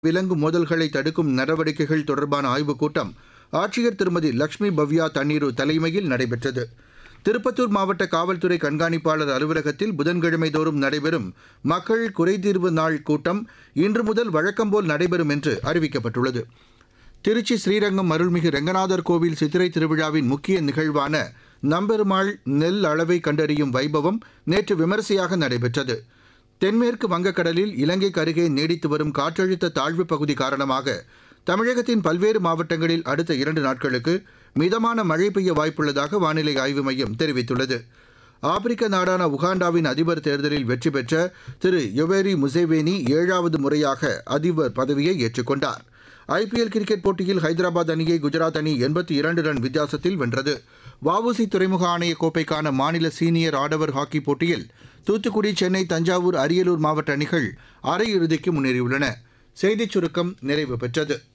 விலங்கு மோதல்களை தடுக்கும் நடவடிக்கைகள் தொடர்பான ஆய்வுக் கூட்டம் ஆட்சியர் திருமதி லட்சுமி பவ்யா தண்ணீரு தலைமையில் நடைபெற்றது திருப்பத்தூர் மாவட்ட காவல்துறை கண்காணிப்பாளர் அலுவலகத்தில் புதன்கிழமை தோறும் நடைபெறும் மக்கள் குறைதீர்வு நாள் கூட்டம் இன்று முதல் வழக்கம்போல் நடைபெறும் என்று அறிவிக்கப்பட்டுள்ளது திருச்சி ஸ்ரீரங்கம் அருள்மிகு ரெங்கநாதர் கோவில் சித்திரை திருவிழாவின் முக்கிய நிகழ்வான நம்பெருமாள் நெல் அளவை கண்டறியும் வைபவம் நேற்று விமரிசையாக நடைபெற்றது தென்மேற்கு வங்கக்கடலில் இலங்கைக்கு அருகே நீடித்து வரும் காற்றழுத்த தாழ்வுப் பகுதி காரணமாக தமிழகத்தின் பல்வேறு மாவட்டங்களில் அடுத்த இரண்டு நாட்களுக்கு மிதமான மழை பெய்ய வாய்ப்புள்ளதாக வானிலை ஆய்வு மையம் தெரிவித்துள்ளது ஆப்பிரிக்க நாடான உகாண்டாவின் அதிபர் தேர்தலில் வெற்றி பெற்ற திரு யொவேரி முசேவேனி ஏழாவது முறையாக அதிபர் பதவியை ஏற்றுக்கொண்டார் ஐபிஎல் கிரிக்கெட் போட்டியில் ஹைதராபாத் அணியை குஜராத் அணி எண்பத்தி இரண்டு ரன் வித்தியாசத்தில் வென்றது வஉசி துறைமுக ஆணைய கோப்பைக்கான மாநில சீனியர் ஆடவர் ஹாக்கி போட்டியில் தூத்துக்குடி சென்னை தஞ்சாவூர் அரியலூர் மாவட்ட அணிகள் அரையிறுதிக்கு முன்னேறியுள்ளன செய்திச் சுருக்கம் நிறைவு பெற்றது